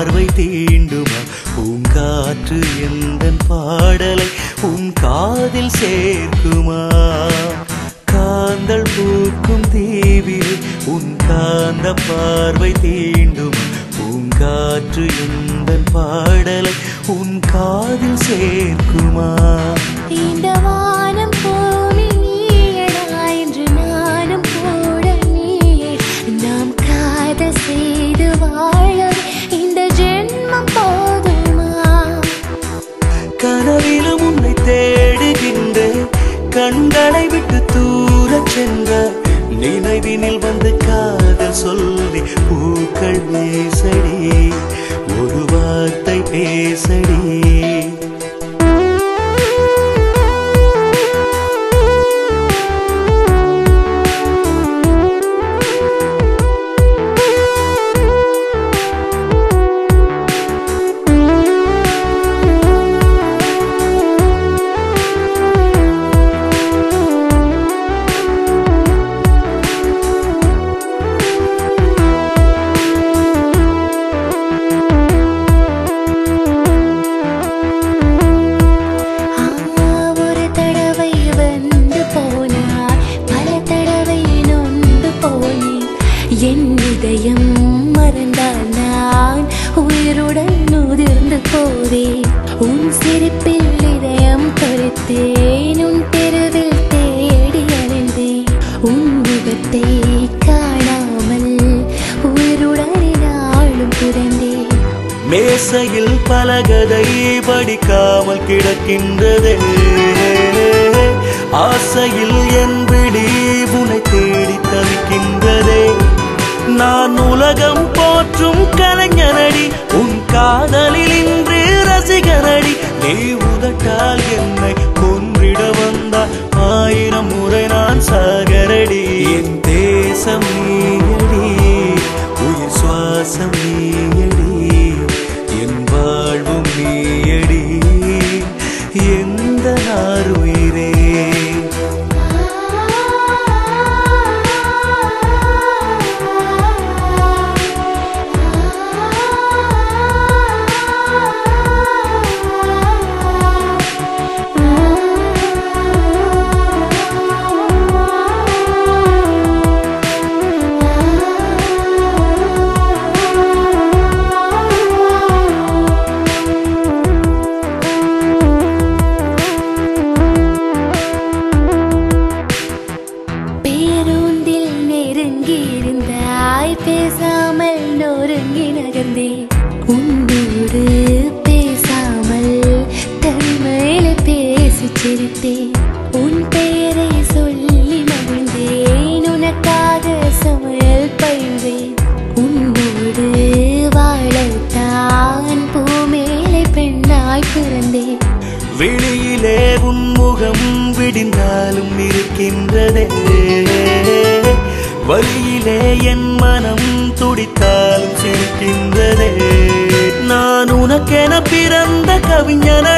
பார்வை தீண்டுமா பூங்காற்று எந்த பாடலை உன் காதில் சேர்க்குமா காந்தல் பூக்கும் தீவில் உன் காந்த பார்வை தீண்டுமா பூங்காற்று எந்த பாடலை உன் காதில் சேர்க்குமா இந்த வானம் பூமி நீயடா என்று நானும் கூட நீயே நாம் காதல் செய்து வாழ இந்த ஜென்மம் போதுமா கனவிலும் உன்னை தேடுகின்றேன் கண்களை விட்டு தூரச் சென்ற நினைவினில் வந்து காதல் சொல்லி பூக்கள் பேசடி ஒரு வார்த்தை பேசடி ஆ, ஒரு தடவை வந்து போனார் பல தடவை நொந்து போனேன் என் இதயம் மறந்தால் நான் உயிருடன் உதிர்ந்து போவேன் உன் சிரிப்பில் இதயம் பறித்தேன் உன் தெருவில் தேடி அலைந்தேன் உன் முகத்தை காணாமல் உயிருடன் நாளும் புரண்டேன் மேசையில் பலகதை படிக்காமல் கிடக்கின்றதே ஆசையில் என் விழி உனை தேடி தவிக்கின்றதே நான் உலகம் போற்றும் கலைஞனடி உன் காதலில் இன்று ரசிகனடி நீ உதட்டால் என்னை கொன்றிட வந்தால் ஆயிரம் முறை நான் சாகரடி என் தேசம் நீயடி உயிர் சுவாசம் நீயடி என் வாழ்வும் நீயடி எந்த நாருயிரே பேருந்தில் நெருங்கி இருந்தாய் பேசாமல் நொறுங்கி நகர்ந்தேன் உன்னோடு பேசாமல் தனிமையில பேசி சிரித்தேன் உன் பெயரை சொல்லி மகிழ்ந்தேன் உனக்காக சமையல் பயின்றேன் உன்னோடு வாழத்தான் பூமேலை பெண்ணாய் பிறந்தேன் வெளியிலே உன்முகம் விடிந்தாலும் இருக்கின்றதே வழியிலே என் மனம் துடித்தாலும் சிரிக்கின்றதே நான் உனக்கென பிறந்த கவிஞன